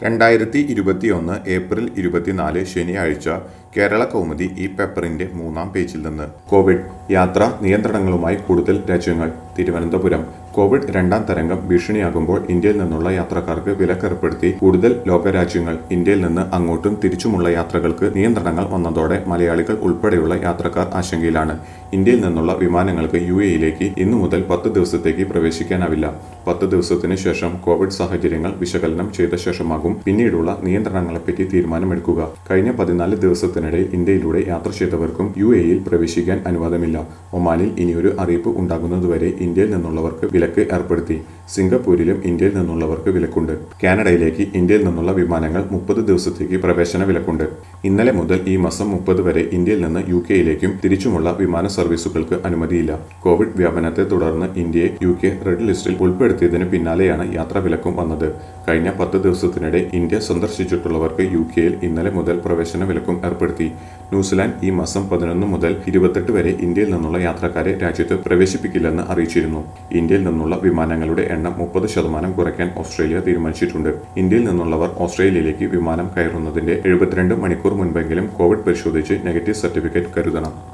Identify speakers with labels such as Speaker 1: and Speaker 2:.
Speaker 1: രണ്ടായിരത്തി ഇരുപത്തിയൊന്ന് ഏപ്രിൽ ഇരുപത്തിനാല് ശനിയാഴ്ച കേരള കൗമുദി ഈ പേപ്പറിന്റെ മൂന്നാം പേജിൽ നിന്ന് കോവിഡ് യാത്രാ നിയന്ത്രണങ്ങളുമായി കൂടുതൽ രാജ്യങ്ങൾ തിരുവനന്തപുരം കോവിഡ് രണ്ടാം തരംഗം ഭീഷണിയാകുമ്പോൾ ഇന്ത്യയിൽ നിന്നുള്ള യാത്രക്കാർക്ക് വിലക്കേർപ്പെടുത്തി കൂടുതൽ ലോകരാജ്യങ്ങൾ ഇന്ത്യയിൽ നിന്ന് അങ്ങോട്ടും തിരിച്ചുമുള്ള യാത്രകൾക്ക് നിയന്ത്രണങ്ങൾ വന്നതോടെ മലയാളികൾ ഉൾപ്പെടെയുള്ള യാത്രക്കാർ ആശങ്കയിലാണ് ഇന്ത്യയിൽ നിന്നുള്ള വിമാനങ്ങൾക്ക് യു എയിലേക്ക് ഇന്നു മുതൽ പത്ത് ദിവസത്തേക്ക് പ്രവേശിക്കാനാവില്ല പത്ത് ദിവസത്തിന് ശേഷം കോവിഡ് സാഹചര്യങ്ങൾ വിശകലനം ചെയ്ത ശേഷമാകും പിന്നീടുള്ള നിയന്ത്രണങ്ങളെപ്പറ്റി തീരുമാനമെടുക്കുക കഴിഞ്ഞ പതിനാല് ദിവസത്തിനിടെ ഇന്ത്യയിലൂടെ യാത്ര ചെയ്തവർക്കും യു എയിൽ പ്രവേശിക്കാൻ അനുവാദമില്ല ഒമാനിൽ ഇനിയൊരു അറിയിപ്പ് ഉണ്ടാകുന്നതുവരെ ഇന്ത്യയിൽ നിന്നുള്ളവർക്ക് വിലക്ക് ഏർപ്പെടുത്തി സിംഗപ്പൂരിലും ഇന്ത്യയിൽ നിന്നുള്ളവർക്ക് വിലക്കുണ്ട് കാനഡയിലേക്ക് ഇന്ത്യയിൽ നിന്നുള്ള വിമാനങ്ങൾ മുപ്പത് ദിവസത്തേക്ക് പ്രവേശന വിലക്കുണ്ട് ഇന്നലെ മുതൽ ഈ മാസം മുപ്പത് വരെ ഇന്ത്യയിൽ നിന്ന് യു കെയിലേക്കും തിരിച്ചുമുള്ള വിമാന സർവീസുകൾക്ക് അനുമതിയില്ല കോവിഡ് വ്യാപനത്തെ തുടർന്ന് ഇന്ത്യയെ യു കെ റെഡ് ലിസ്റ്റിൽ ഉൾപ്പെടുത്തിയതിന് പിന്നാലെയാണ് യാത്രാ വിലക്കും വന്നത് കഴിഞ്ഞ പത്ത് ദിവസത്തിനിടെ ഇന്ത്യ സന്ദർശിച്ചിട്ടുള്ളവർക്ക് യു കെയിൽ ഇന്നലെ മുതൽ പ്രവേശന വിലക്കും ഏർപ്പെടുത്തി ന്യൂസിലാൻഡ് ഈ മാസം പതിനൊന്ന് മുതൽ ഇരുപത്തെട്ട് വരെ ഇന്ത്യയിൽ നിന്നുള്ള യാത്രക്കാരെ രാജ്യത്ത് പ്രവേശിപ്പിക്കില്ലെന്ന് അറിയിച്ചിരുന്നു ഇന്ത്യയിൽ നിന്നുള്ള വിമാനങ്ങളുടെ എണ്ണം മുപ്പത് ശതമാനം കുറയ്ക്കാൻ ഓസ്ട്രേലിയ തീരുമാനിച്ചിട്ടുണ്ട് ഇന്ത്യയിൽ നിന്നുള്ളവർ ഓസ്ട്രേലിയയിലേക്ക് വിമാനം കയറുന്നതിന്റെ എഴുപത്തിരണ്ട് മണിക്കൂർ മുൻപെങ്കിലും കോവിഡ് പരിശോധിച്ച് നെഗറ്റീവ് സർട്ടിഫിക്കറ്റ് കരുതണം